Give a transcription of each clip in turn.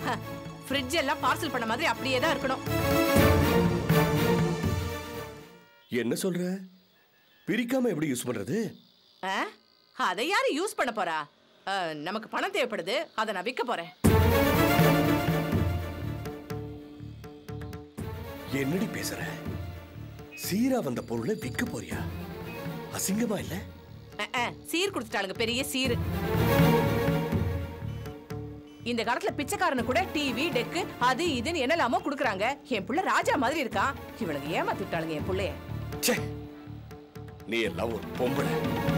Fridge எல்லாம் parcel பண்ண மாதிரி அப்படியே தான் இருக்கணும் என்ன சொல்ற பிரிக்காம எப்படி யூஸ் பண்றது ஆ? அதை யாரு யூஸ் பண்ண போறா ஆ, நமக்கு பணம் தேவைப்படுது அதை நான் விற்க போறேன் என்னடி பேசுற சீரா வந்த பொருளை விற்க போறியா அசிங்கமா இல்ல அஹ், அஹ், சீர் கொடுத்துட்டாளுங்க பெரிய சீர் இந்த காலத்துல பிச்சைக்காரனு கூட டிவி டெக்கு அது இதுன்னு என்னலாமோ குடுக்குறாங்க என் புள்ள ராஜா மாதிரி இருக்கான் இவளுக்கு ஏமாத்திட்டாளுங்க என் புள்ளைய ச்சே நீ எல்லாம் ஒரு பொம்பளை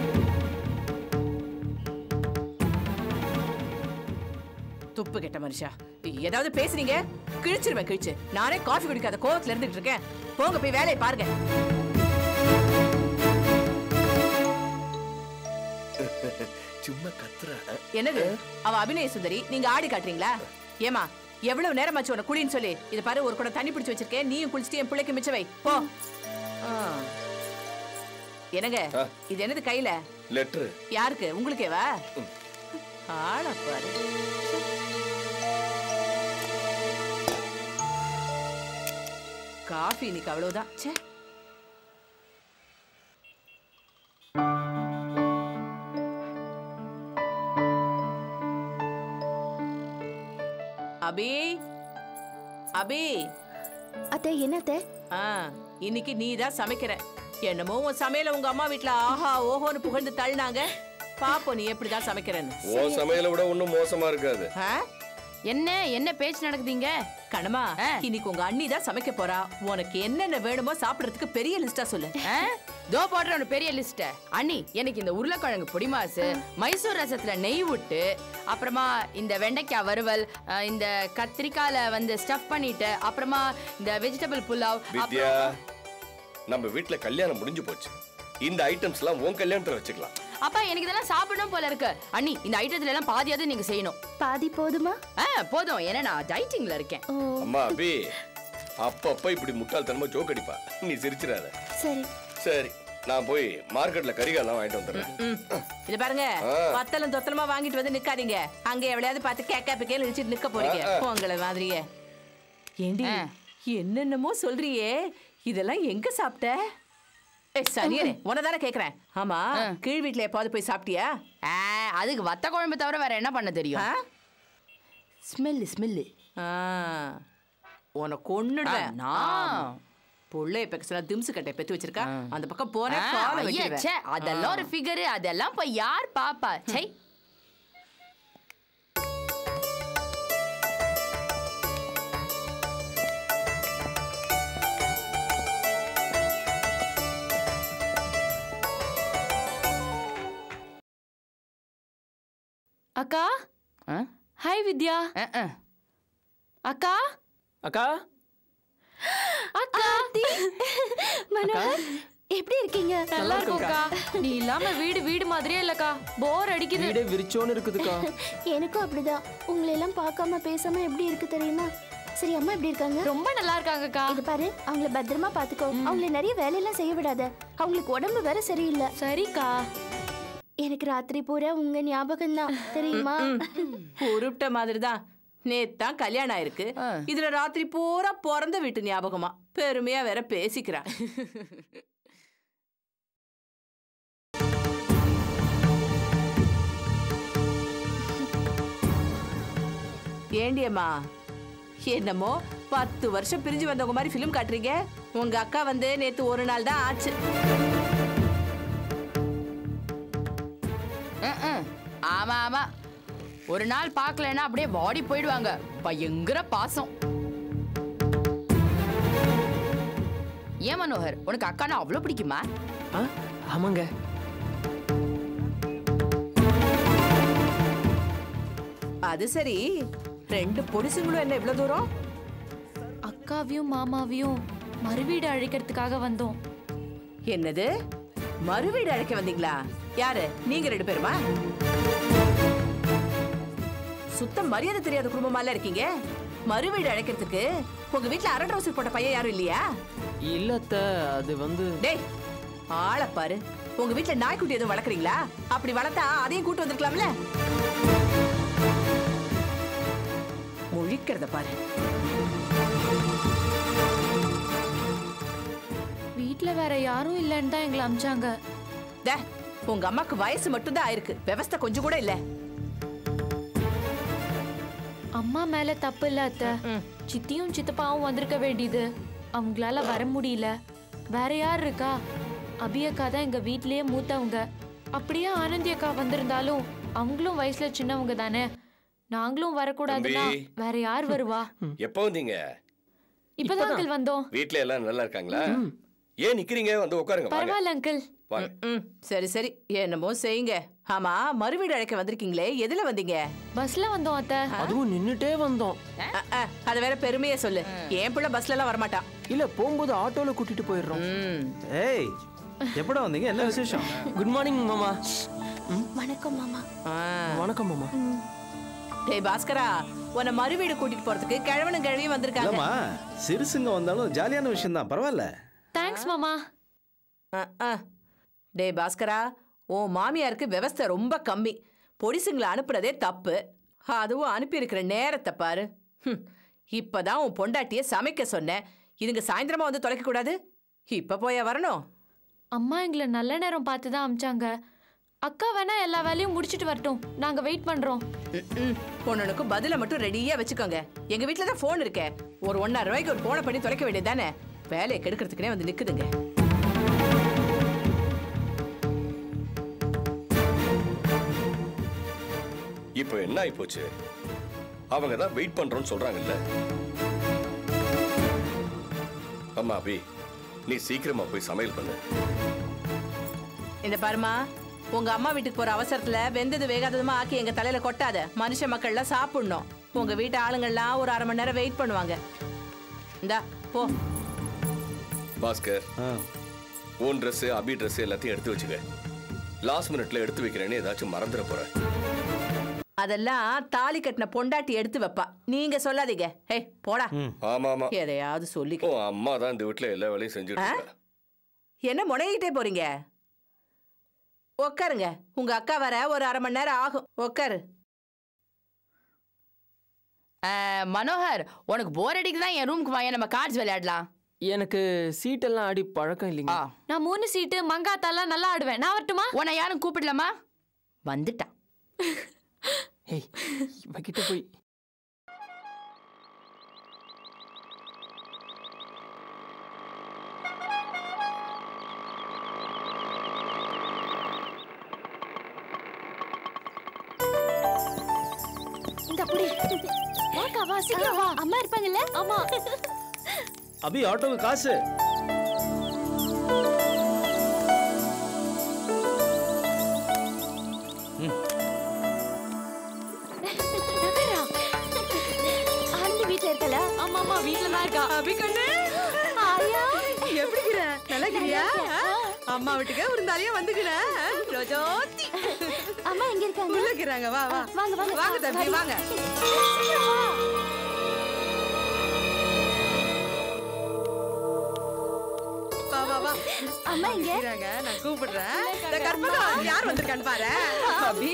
துப்பு கெட்ட மனுஷா ஏதாவது பேசுனீங்க கிழிச்சிருவேன் கிழிச்சு நானே காஃபி குடிக்காத கோவத்துல இருந்துட்டு இருக்கேன் போங்க போய் வேலையை பாருங்க சும்மா கத்துற என்னது அவ அபிநய சுந்தரி நீங்க ஆடி காட்டுறீங்களா ஏமா எவ்வளவு நேரமாச்சு உன குளின்னு சொல்லி இத பாரு ஒரு குடம் தண்ணி பிடிச்சு வச்சிருக்கேன் நீயும் குளிச்சுட்டு என் பிள்ளைக்கு மிச்ச வை போ ஆ. என்னங்க ஆ. இது என்னது கையில லெட்ரு யாருக்கு உங்களுக்கேவா ஆள பாரு காஃபி இன்னைக்கு அவ்வளவுதான் ச்சே அபி அபி அத்தை என்னத்த ஆ இன்னைக்கு நீ தான் சமைக்கிற என்னமோ உன் சமையல உங்க அம்மா வீட்ல ஆஹா ஓஹோன்னு புகழ்ந்து தள்ளினாங்க பாப்போம் நீ எப்படிதான் சமைக்கிறேன்னு உன் சமையலை விட ஒன்றும் மோசமா இருக்காது ஆ? என்ன என்ன பேச்சு நடக்குதுங்க கணமா ஆ. இன்னைக்கு உங்க அண்ணி தான் சமைக்க போறா உனக்கு என்னென்ன வேணுமோ சாப்பிடறதுக்கு பெரிய லிஸ்டா சொல்லு ஆ? தோ போடுற ஒரு பெரிய லிஸ்ட் அண்ணி எனக்கு இந்த உருளைக்கிழங்கு பொடி மாசு மைசூர் ரசத்துல நெய் விட்டு அப்புறமா இந்த வெண்டைக்காய் வறுவல் ஆ, இந்த கத்திரிக்கால வந்து ஸ்டஃப் பண்ணிட்டு அப்புறமா இந்த வெஜிடபிள் புலாவ் வித்யா நம்ம வீட்ல கல்யாணம் முடிஞ்சு போச்சு இந்த ஐட்டம்ஸ்லாம் உன் கல்யாணத்துல வச்சுக்கலாம் அப்பா எனக்கு இதெல்லாம் சாப்பிடணும் போல இருக்கு அண்ணி இந்த ஐட்டத்துல எல்லாம் பாதியாவது நீங்க செய்யணும் பாதி போதுமா ஆ போதும் ஏன்னா நான் டைட்டிங்ல இருக்கேன் ஓ அம்மா அபி அப்பப்ப இப்படி முட்டாள்தனமா ஜோக் அடிப்பா நீ சிரிச்சிடாத சரி சரி நான் போய் மார்க்கெட்ல கறிகாலாம் வாங்கிட்டு வந்துடுறேன் ம். இது பாருங்க ஆ. பத்தலும் தொத்தலமா வாங்கிட்டு வந்து நிக்காதீங்க அங்க எவ்வளையாவது பார்த்து கேக்கா பிக்கேன்னு இழிச்சிட்டு நிக்க போறீங்க ஆ, ஆ. உங்களை மாதிரியே ஏண்டி ஆ. என்னென்னமோ சொல்றியே இதெல்லாம் எங்க சாப்பிட்ட ஏய் சனியனே உனதானே கேக்குறேன் ஆமா கீழ் வீட்ல எப்பாவது போய் சாப்பிட்டியா ஆ, அதுக்கு வத்த குழம்பு தவிர வேற என்ன பண்ண தெரியும் ஆ? ஸ்மெல்லு ஸ்மெல்லு ஆ. உன்னை கொன்னுடுவேன் ஆ, நான். புள்ளைய பெக்கசலா திம்சு கட்டை பெத்து வச்சிருக்கா அந்த பக்கம் போன ஆ, காலை ஐயே, வைக்கிறேன் ச்சே, அதெல்லாம் ஒரு ஃபிகர் அதெல்லாம் இப்ப யார் பாப்பா சை அக்கா ஆ? ஹாய் வித்யா அஹ், அஹ். அக்கா அக்கா அக்கா மனோகர் எப்படி இருக்கீங்க நல்லா இருக்கோம்க்கா நீ இல்லாம வீடு வீடு மாதிரியே இல்லக்கா போர் அடிக்குது வீடே விரிச்சோன்னு இருக்குதுக்கா எனக்கும் அப்படிதான் உங்களை எல்லாம் பார்க்காம பேசாம எப்படி இருக்கு தெரியுமா சரி அம்மா எப்படி இருக்காங்க ரொம்ப நல்லா இருக்காங்கக்கா இது பாரு அவங்கள பத்திரமா பாத்துக்கோ அவங்கள நிறைய வேலையெல்லாம் செய்ய விடாத அவங்களுக்கு உடம்பு வேற சரியில்லை சரிக்கா எனக்கு ராத்திரி பூரா உங்க ஞாபகம் தான் தெரியுமா உருப்பிட்ட மாதிரி தான் நேத்தான் கல்யாணம் ஆயிருக்கு ஆ. இதுல ராத்திரி பூரா பிறந்த வீட்டு ஞாபகமா பெருமையா வேற பேசிக்கிறா ஏண்டியம்மா என்னமோ பத்து வருஷம் பிரிஞ்சு வந்தவங்க மாதிரி ஃபிலிம் காட்டுறீங்க உங்க அக்கா வந்து நேத்து ஒரு நாள் தான் ஆச்சு அஹ், அஹ். ஆமா ஆமா ஒரு நாள் பார்க்கலன்னா அப்படியே பாடி போயிடுவாங்க பயங்கர பாசம் ஏன் மனோகர் உனக்கு அக்கானா அவ்வளவு பிடிக்குமா ஆ ஆமாங்க அது சரி ரெண்டு பொடிசுங்களும் என்ன இவ்வளவு தூரம் அக்காவையும் மாமாவையும் மறுவீடு அழைக்கிறதுக்காக வந்தோம் என்னது மறுவீடு அழைக்க வந்தீங்களா யாரு நீங்க ரெண்டு பேருமா சுத்த மரியாதை தெரியாத குடும்பமால இருக்கீங்க மறுவீடு அழைக்கிறதுக்கு உங்க வீட்ல அரை ட்ரௌசர் போட்ட பையன் யாரும் இல்லையா இல்ல அத்தை அது வந்து டேய் ஆளை பாரு உங்க வீட்ல நாய்க்குட்டி எதுவும் வளர்க்குறீங்களா அப்படி வளர்த்தா அதையும் கூட்டு வந்திருக்கலாம்ல மொழி முழிக்கிறத பாரு வீட்ல வேற யாரும் இல்லைன்னு தான் எங்களை அமிச்சாங்க டே உங்க அம்மாக்கு வயசு மட்டும்தான் ஆயிருக்கு விவஸ்தை கொஞ்சம் கூட இல்ல அம்மா மேல தப்பு இல்ல அத்தை ம். சித்தியும் சித்தப்பாவும் வந்திருக்க வேண்டியது அவங்களால வர முடியல வேற யார் இருக்கா அபி அக்கா தான் எங்க வீட்லயே மூத்தவங்க அப்படியே ஆனந்தி அக்கா வந்திருந்தாலும் அவங்களும் வயசுல சின்னவங்க தானே நாங்களும் வரக்கூடாதுன்னா தம்பி. வேற யார் வருவா எப்போ வந்தீங்க இப்பதான் அங்கிள் வந்தோம் வீட்ல எல்லாம் நல்லா இருக்காங்களா ஏன் நிக்கிறீங்க வந்து உட்காருங்க வாங்க பரவாயில்ல அங்கிள் வாங்க ம் சரி சரி என்னமோ செய்யுங்க ஆமா மறுவீடு அழைக்க வந்திருக்கீங்களே எதுல வந்தீங்க பஸ்ல வந்தோம் அத்தை அதுவும் நின்னுட்டே வந்தோம் அ, அ, அத வேற பெருமையா சொல்லு என் பிள்ளை பஸ்ல எல்லாம் வரமாட்டான் இல்ல போகும்போது ஆட்டோல கூட்டிட்டு போயிடுறோம் ம் ஏய் எப்படா வந்தீங்க என்ன விசேஷம் குட் மார்னிங் மாமா வணக்கம் மாமா ஆ. வணக்கம் மாமா டேய் பாஸ்கரா உன்னை மறுவீடு கூட்டிட்டு போறதுக்கு கிழவனும் கிழவியும் வந்திருக்காங்க இல்லம்மா சிறுசுங்க வந்தாலும் ஜாலியான விஷயம் தான் பரவாயில்ல தேங்க்ஸ் மாமா அ, அ. டேய் பாஸ்கரா உன் மாமியாருக்கு விவஸ்தை ரொம்ப கம்மி பொடிசுங்களை அனுப்புறதே தப்பு அதுவும் அனுப்பியிருக்கிற நேரத்தை பாரு ஹம். இப்பதான் உன் பொண்டாட்டிய சமைக்க சொன்னேன் இதுங்க சாயந்தரமா வந்து தொலைக்க கூடாது இப்ப போயா வரணும் அம்மா எங்களை நல்ல நேரம் பார்த்து தான் அமிச்சாங்க அக்கா வேணா எல்லா வேலையும் முடிச்சிட்டு வரட்டும் நாங்க வெயிட் பண்றோம் ம் பொண்ணுனுக்கு பதில மட்டும் ரெடியா வச்சுக்கோங்க எங்க வீட்ல தான் போன் இருக்கே ஒரு ஒன்னரை ரூபாய்க்கு ஒரு போனை பண்ணி தொலைக்க வேண்டியதானே வேலையை கெடுக்கிறதுக்குனே வந்து நிக்குதுங்க இப்போ என்ன ஆயி போச்சு அவங்க தான் வெயிட் பண்றோம்னு சொல்றாங்கல்ல அம்மா அபி நீ சீக்கிரமா போய் சமையல் பண்ணு இந்த பாருமா உங்க அம்மா வீட்டுக்கு போற அவசரத்துல வெந்தது வேகாததுமா ஆக்கி எங்க தலையில கொட்டாத மனுஷ மக்கள்லாம் சாப்பிடணும் உங்க வீட்டு ஆளுங்கள்லாம் ஒரு அரை மணி நேரம் வெயிட் பண்ணுவாங்க இந்தா போ பாஸ்கர் ஆ, உன் Dress அபி Dress எல்லாத்தையும் எடுத்து வச்சுக்க லாஸ்ட் மினிட்ல எடுத்து வைக்கிறேன்னு ஏதாச்சும் மறந்துட போற அதெல்லாம் தாலி கட்டின பொண்டாட்டி எடுத்து வைப்பா நீங்க சொல்லாதீங்க ஏய் போடா ஆமா ஆமா எதையாவது சொல்லி உன் அம்மா தான் இந்த வீட்டுல எல்லா வேலையும் செஞ்சுட்டு இருக்கா என்ன முனைகிட்டே போறீங்க உட்காருங்க உங்க அக்கா வர ஒரு அரை மணி நேரம் ஆகும் உட்காரு அஹ், மனோகர் உனக்கு போர் அடிக்குதான் என் ரூமுக்கு வாங்க நம்ம கார்ட்ஸ் விளையாடலாம் எனக்கு சீட்டெல்லாம் ஆடி பழக்கம் இல்லைங்க ஆ நான் மூணு சீட்டு மங்காத்தாலாம் நல்லா ஆடுவேன் நான் வரட்டுமா உன்னை யாரும் கூப்பிடலாமா வந்துட்டான் ஏய் இவகிட்ட போய் இந்த அப்படி வாக்கா வா சீக்கிரம் வா அம்மா இருப்பாங்கல்ல ஆமா அபி ஆட்டோவுக்கு காசு நகரா ஆனந்தி வீட்ல இருக்கல ஆமா ஆமா வீட்ல தான் இருக்கா அபிகண்ணு ஆயா எப்படி இருக்கிற நல்லா இருக்கிறியா ஆ, அம்மா வீட்டுக்கு விருந்தாளியா வந்துக்கிற ரோஜோத்தி அம்மா எங்க இருக்காங்க இருக்கிறாங்க வா வா வாங்க வாங்க வாங்க தம்பி வாங்க சீக்கிரம் வா. வா வா வா அம்மா எங்க இருக்கிறாங்க நான் கூப்பிடுறேன் இந்த கற்பகம் யார் வந்திருக்கான்னு பாரு அபி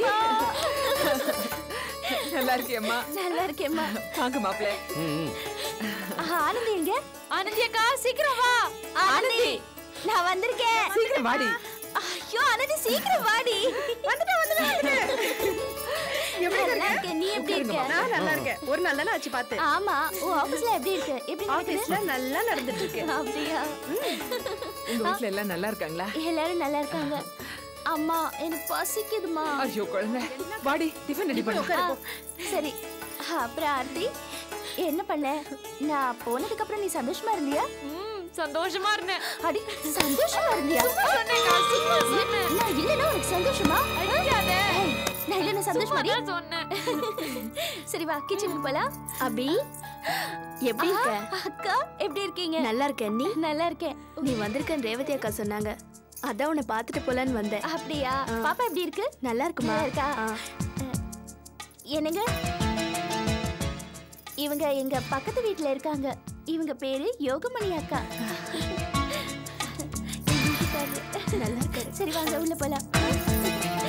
நல்லா இருக்கியம்மா நல்லா இருக்கேம்மா வாங்க மாப்பிள்ள ஆ, ஆனந்தி எங்க ஆனந்தி அக்கா சீக்கிரம் வா ஆனந்தி நான் வந்திருக்கேன் சீக்கிரம் வாடி ஐயோ ஆனந்தி சீக்கிரம் வாடி வந்துட்டேன் வந்துட்டேன் நல்லா இருக்கேன் நீ எப்படி இருக்க நான் நல்லா இருக்கேன் ஒரு நாள் தானே ஆச்சு பார்த்து ஆமா உன் ஆபீஸ்ல எப்படி இருக்கு எப்படி ஆபீஸ்ல நடக்குது நல்லா நடந்துட்டு இருக்கு அப்படியா உங்க வீட்ல எல்லாம் நல்லா இருக்காங்களா எல்லாரும் நல்லா இருக்காங்க அம்மா எனக்கு பசிக்குதுமா ஐயோ குழந்தை வாடி டிஃபன் ரெடி பண்ணு ஆ, சரி அப்புறம் ஆர்த்தி என்ன பண்ண நான் போனதுக்கு அப்புறம் நீ சந்தோஷமா இருந்தியா ம் சந்தோஷமா இருந்தேன் அடி சந்தோஷமா இருந்தியா நான் இல்லனா உனக்கு சந்தோஷமா ஏய், நான் இல்லனா சந்தோஷமா சும்மா தான் சொன்னேன் சரி வா கிச்சனுக்கு போலாம் அபி எப்படி இருக்க அக்கா எப்படி இருக்கீங்க நல்லா இருக்கேன் நீ நல்லா இருக்கேன் நீ வந்திருக்கன்னு ரேவதி அக்கா சொன்னாங்க அதான் உன்னை பார்த்துட்டு போலான்னு வந்தேன் அப்படியா பாப்பா எப்படி இருக்கு நல்லா இருக்குமா நல்லா இருக்கா ஆ. என்னங்க இவங்க எங்க பக்கத்து வீட்ல இருக்காங்க இவங்க பேரு யோகமணி அக்கா எங்க வீட்டுக்காரரு. நல்லா இருக்காரு சரி வாங்க உள்ள போலாம்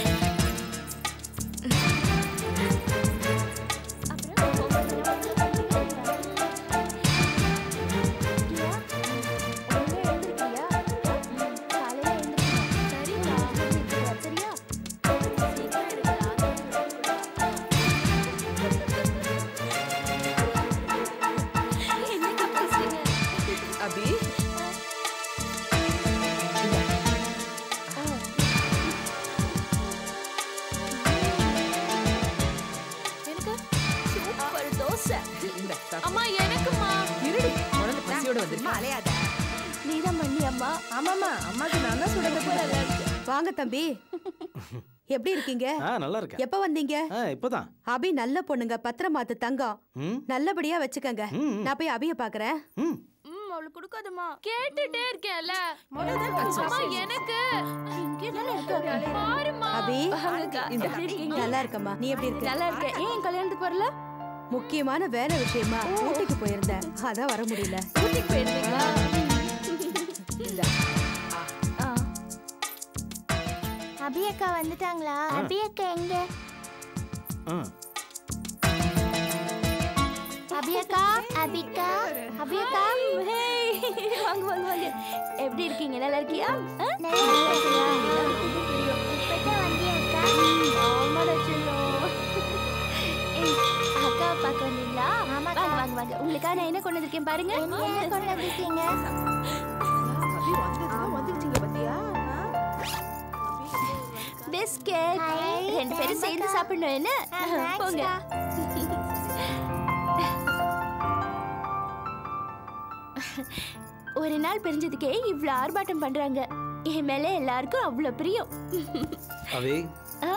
அப்புறம் ஆமாமா அம்மாக்கு நான் தான் சுடுறது வாங்க தம்பி எப்படி இருக்கீங்க ஆ நல்லா இருக்கேன் எப்ப வந்தீங்க ஆ இப்போதான் அபி நல்ல பொண்ணுங்க பத்திரமாத்து தங்கம் ம் நல்லபடியா வச்சுக்கங்க ம், ம். நான் போய் அபிய பாக்குறேன் ம் ம் அவளுக்கு கொடுக்காதம்மா கேட்டுட்டே இருக்கேன்ல அம்மா எனக்கு பாருமா அபி இந்த இருக்கீங்க நல்லா இருக்கம்மா நீ எப்படி இருக்க நல்லா இருக்கேன் ஏன் கல்யாணத்துக்கு வரல முக்கியமான வேலை விஷயமா ஊட்டிக்கு போயிருந்தேன் அதான் வர முடியல ஊட்டிக்கு போயிருந்தீங்களா அபி அக்கா வந்துட்டாங்களா அபி அக்கா எங்க ஆ அபி அக்கா அபிக்கா அபி அக்கா வாங்க வாங்க வாங்க எப்படி இருக்கீங்க நல்லா இருக்கியா ஆ? இப்பதான் வந்தியா அக்கா ஆமாடா செல்லம். ஏய், அக்காவை பார்க்க வந்தீங்களா ஆமாக்கா. வாங்க வாங்க வாங்க உங்களுக்காக நான் என்ன கொண்டு வந்திருக்கேன் பாருங்க என்ன கொண்டு வந்திருக்கீங்க பிஸ்கெட் ஹை, ரெண்டு பேரும் சேர்ந்து சாப்பிடணும் என்ன thanks போங்க அக்கா. ஒரு நாள் பிரிஞ்சதுக்கே இவ்ளோ ஆர்ப்பாட்டம் பண்றாங்க என் மேல எல்லாருக்கும் அவ்வளோ பிரியம் அவி ஆ?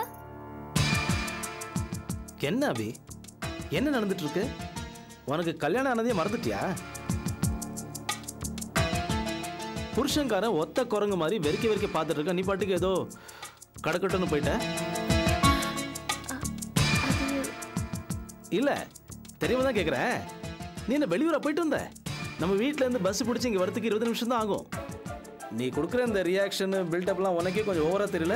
என்ன அவி என்ன நடந்துட்டு இருக்கு உனக்கு கல்யாணம் ஆனதே மறந்துட்டியா புருஷன்காரன் ஒத்த குரங்கு மாதிரி வெறிக்க வெறிக்க பார்த்துட்டு இருக்க நீ பாட்டுக்கு ஏதோ கடக்கட்டுன்னு போயிட்ட இல்ல தெரியாம தான் கேக்குறேன் நீ என்ன வெளியூரா போயிட்டு வந்த நம்ம வீட்ல இருந்து பஸ் பிடிச்சி இங்க வரதுக்கு இருபது நிமிஷம் தான் ஆகும் நீ கொடுக்குற இந்த ரியாக்ஷன் பில்டப்லாம் உனக்கே கொஞ்சம் ஓவரா தெரியல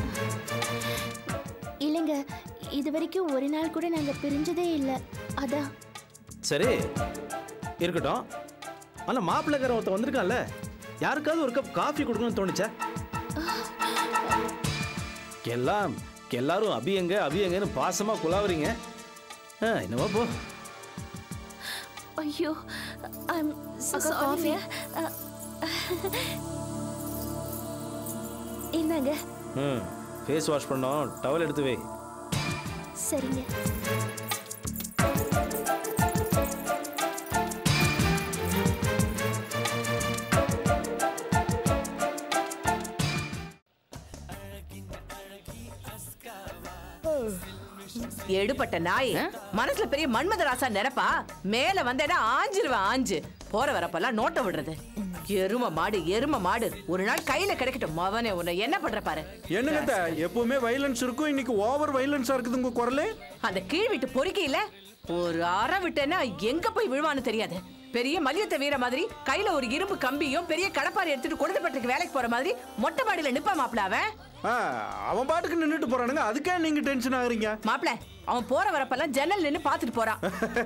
இல்லைங்க இது வரைக்கும் ஒரு நாள் கூட நாங்க பிரிஞ்சதே இல்லை அதான் சரி இருக்கட்டும் ஆனா மாப்பிள்ளைக்காரன் ஒருத்தன் வந்திருக்கான்ல யாருக்காவது ஒரு கப் காஃபி கொடுக்கணும்னு தோணுச்சா எல்லாம் எல்லாரும் அபியங்க அபியங்கன்னு பாசமா குலாவுறீங்க ஆ, என்னவோ போ ஐயோ ஐம் சாரி என்னங்க ம் ஃபேஸ் வாஷ் பண்ணோம் டவல் எடுத்து வை சரிங்க எடுபட்ட நாய் மனசுல பெரிய மன்மத ராசா நினைப்பா மேல வந்தேன்னா ஆஞ்சிருவேன் ஆஞ்சு போற வரப்பெல்லாம் நோட்ட விடுறது எரும மாடு எரும மாடு ஒரு நாள் கையில கிடைக்கட்டும் மவனே உன்னை என்ன பண்ற பாரு என்னங்க அத்தை, எப்பவுமே வைலன்ஸ் இருக்கும் இன்னைக்கு ஓவர் வைலன்ஸா இருக்குது உங்க குரலு அந்த கீழ் வீட்டு பொறுக்கியில ஒரு அற விட்டேன்னா எங்க போய் விழுவான்னு தெரியாது பெரிய மல்யுத்த வீர மாதிரி கையில ஒரு இரும்பு கம்பியும் பெரிய கடப்பாரை எடுத்துட்டு கொடுத்தப்பட்டுக்கு வேலைக்கு போற மாதிரி மொட்டை மாடியில நிப்பா மாப்பிள அவன் ஆ, அவன் பாட்டுக்கு நின்னுட்டு போறானுங்க அதுக்கே நீங்க டென்ஷன் ஆகுறீங்க மாப்பிள அவன் போற வரப்பெல்லாம் ஜன்னல் நின்னு பாத்துட்டு போறான்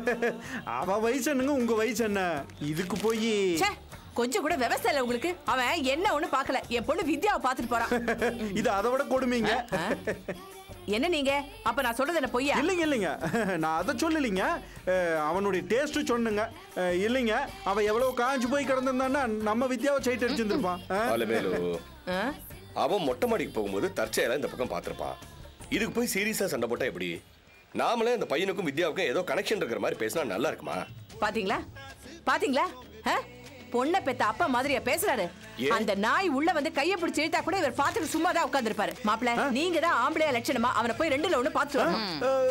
அவ வயசு என்னங்க உங்க வயசு என்ன இதுக்கு போய் ச்சே, கொஞ்சம் கூட விவசாய இல்ல உங்களுக்கு அவன் என்ன ஒண்ணு பார்க்கல என் பொண்ணு வித்யாவை பாத்துட்டு போறான் இது அதை விட கொடுமைங்க என்ன நீங்க அப்ப நான் சொல்றது என்ன பொய்யா இல்லைங்க இல்லைங்க நான் அதை சொல்லலைங்க அஹ், அவனுடைய டேஸ்ட் சொன்னுங்க அஹ், இல்லைங்க அவன் எவ்வளவு காஞ்சு போய் கிடந்திருந்தான்னா நம்ம வித்யாவை சைட் அடிச்சிருந்திருப்பான் அஹ். அலமேலு ஆ? அவன் மொட்டை மாடிக்கு போகும்போது தற்செயலா இந்த பக்கம் பார்த்திருப்பான் இதுக்கு போய் சீரியஸா சண்டை போட்டா எப்படி நாமளே அந்த பையனுக்கும் வித்யாவுக்கும் ஏதோ கனெக்ஷன் இருக்கிற மாதிரி பேசினா நல்லா இருக்குமா பாத்தீங்களா பாத்தீங்களா ஆ? பொண்ணை பெத்த அப்பா மாதிரியா பேசுறாரு ஏன்? அந்த நாய் உள்ள வந்து கைய பிடிச்சு இழுத்தா கூட இவர் பாத்துட்டு சும்மா தான் உட்கார்ந்திருப்பாரு மாப்பிள நீங்க தான் ஆம்பளையா லட்சணமா அவனை போய் ரெண்டுல ஒண்ணு பாத்துட்டு வரணும்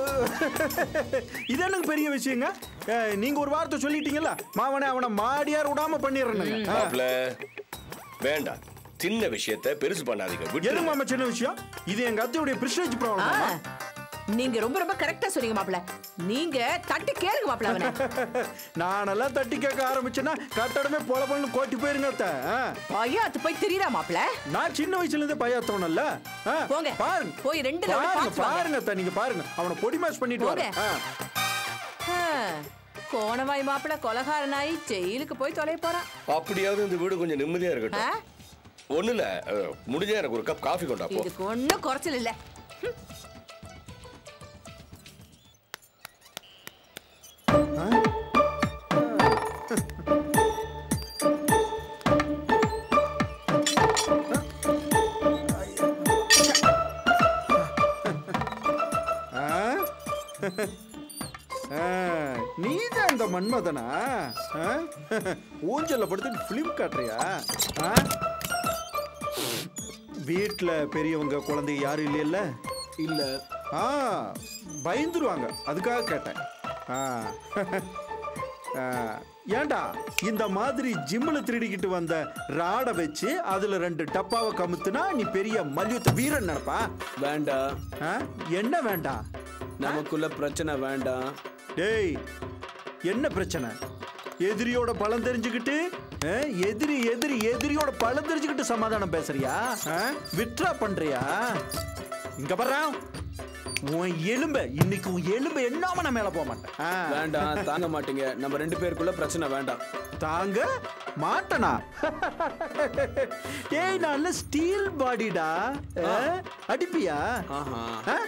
இது எனக்கு பெரிய விஷயங்க அஹ், நீங்க ஒரு வார்த்தை சொல்லிட்டீங்கல்ல மாவனே அவனை மாடியார் விடாம பண்ணிடுறேனுங்க அஹ். மாப்ள வேண்டாம் சின்ன விஷயத்தை பெருசு பண்ணாதீங்க எது விட்டுருங்க. மாமா சின்ன விஷயம் இது எங்க அத்தையுடைய பிரிஸ்டேஜ் ஆ, ப்ராப்ளம் நீங்க ரொம்ப ரொம்ப கரெக்டா சொன்னீங்க மாப்பிள நீங்க தட்டி கேளுங்க மாப்பிள அவனை நானெல்லாம் தட்டி கேட்க ஆரம்பிச்சேன்னா கட்டடமே பொல பொலன்னு கோட்டி போயிருங்க அத்தை ஆ. பையாத்து போய் திரியறா மாப்பிள நான் சின்ன வயசுல இருந்தே பையாத்தோனல்ல போங்க. பாருங்க போய் ரெண்டுல ஒண்ணு பாருங்க பார்த்து வாங்க. பாருங்க அத்தை, நீங்க பாருங்க அவனை பொடி மாஸ் பண்ணிட்டு போங்க. வரேன் ஆ. ஆ, கோணவாய் மாப்பிள கொலகார நாய் ஜெயிலுக்கு போய் தொலை போறான் அப்படியாவது இந்த வீடு கொஞ்சம் நிம்மதியா ஆ? இருக்கட்டும் ஒண்ணு இல்ல அஹ், முடிஞ்சா எனக்கு ஒரு கப் காஃபி கொண்டா போ இதுக்கு ஒண்ணும் குறைச்சல் இல்ல ஆ? ஆ, நீதான் இந்த மன்மதனா ஆ? ஊஞ்சல்ல படுத்து பிலிம் காட்டுறியா ஆ? வீட்ல பெரியவங்க குழந்தை யாரும் இல்லைல்ல இல்ல ஆ பயந்துருவாங்க அதுக்காக கேட்டேன் ஆ ஆ, ஏன்டா இந்த மாதிரி ஜிம்மில் திருடிக்கிட்டு வந்த ராடை வச்சு அதுல ரெண்டு டப்பாவை கமுத்துனா நீ பெரிய மல்யுத்த வீரன் நினைப்பா வேண்டாம் ஆ? என்ன வேண்டாம் நமக்குள்ள பிரச்சனை வேண்டாம் டேய் என்ன பிரச்சனை எதிரியோட பலம் தெரிஞ்சுக்கிட்டு ஆ, எதிரி எதிரி எதிரியோட பலம் தெரிஞ்சுக்கிட்டு சமாதானம் பேசுறியா ஆ? விட்ரா பண்றியா இங்க வர்றா உன் எலும்ப இன்னைக்கு உன் எலும்பு என்னாம நான் மேல போக மாட்டேன் ஆ. வேண்டாம் தாங்க மாட்டீங்க நம்ம ரெண்டு பேருக்குள்ள பிரச்சனை வேண்டாம் தாங்க மாட்டனா ஏய் நல்ல ஸ்டீல் பாடிடா ஆ? அடிப்பியா ஆஹா ஆ?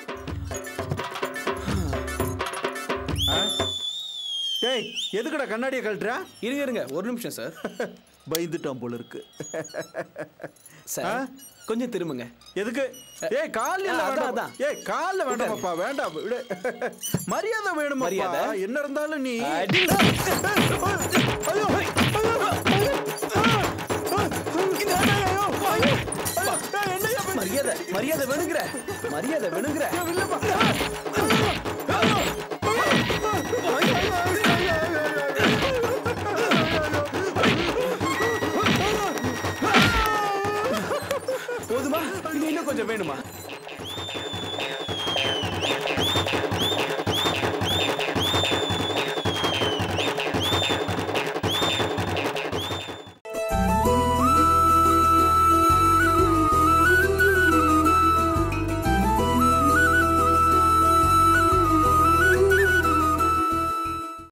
ஆ? ஏய் எதுக்குடா கண்ணாடியை கழட்டுறா இருங்க இருங்க ஒரு நிமிஷம் சார் பயந்துட்டான் போல இருக்கு சார் கொஞ்சம் திரும்புங்க எதுக்கு ஏய் கால்ல ஆ, அதான், வேண்டாம் அதான். ஏய் கால்ல வேண்டாமப்பா வேண்டாம் விடு மரியாதை வேணுமா மரியாதை? என்ன இருந்தாலும் நீ அடி. ஐயோ மரியாதை மரியாதை வேணுங்கிற மரியாதை வேணுங்கிற இல்லப்பா